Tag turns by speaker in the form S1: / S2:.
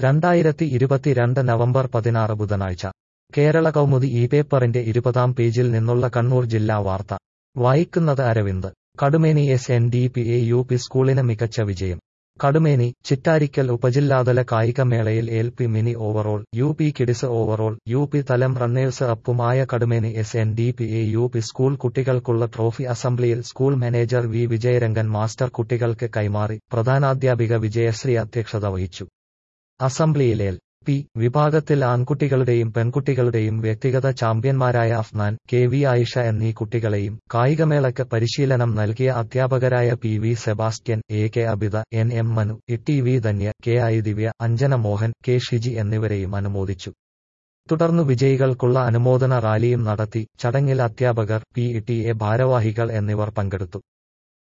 S1: രണ്ടായിരത്തി ഇരുപത്തിരണ്ട് നവംബർ പതിനാറ് ബുധനാഴ്ച കേരള കൗമുദി ഈ പേപ്പറിന്റെ ഇരുപതാം പേജിൽ നിന്നുള്ള കണ്ണൂർ ജില്ലാ വാർത്ത വായിക്കുന്നത് Aravind Kadumeni S N D P A U P സ്കൂളിന് മികച്ച വിജയം കടുമേനി ചിറ്റാരിക്കൽ ഉപജില്ലാതല കായികമേളയിൽ L P mini overall U P kids overall U P തലം റണ്ണേഴ്സ് അപ്പുമായ Kadumeni S N D P A U P school കുട്ടികൾക്കുള്ള ട്രോഫി അസംബ്ലിയിൽ school manager V Vijayarangan master കുട്ടികൾക്ക് കൈമാറി പ്രധാനാധ്യാപിക വിജയശ്രീ അധ്യക്ഷത വഹിച്ചു അസംബ്ലിയിൽ എൽ പി വിഭാഗത്തിൽ ആൺകുട്ടികളുടെയും പെൺകുട്ടികളുടെയും വ്യക്തിഗത ചാമ്പ്യന്മാരായ അഫ്നാൻ കെ വി ആയിഷ എന്നീ കുട്ടികളെയും കായികമേളയ്ക്ക് പരിശീലനം നൽകിയ അധ്യാപകരായ P V Sebastian A K Abitha N M Manu E T V Dhanya K I Divya Anjana Mohan K Shiji എന്നിവരെയും അനുമോദിച്ചു തുടർന്നു വിജയികൾക്കുള്ള അനുമോദന റാലിയും നടത്തി ചടങ്ങിൽ അധ്യാപകർ പി ഇ ടി എ ഭാരവാഹികൾ എന്നിവർ പങ്കെടുത്തു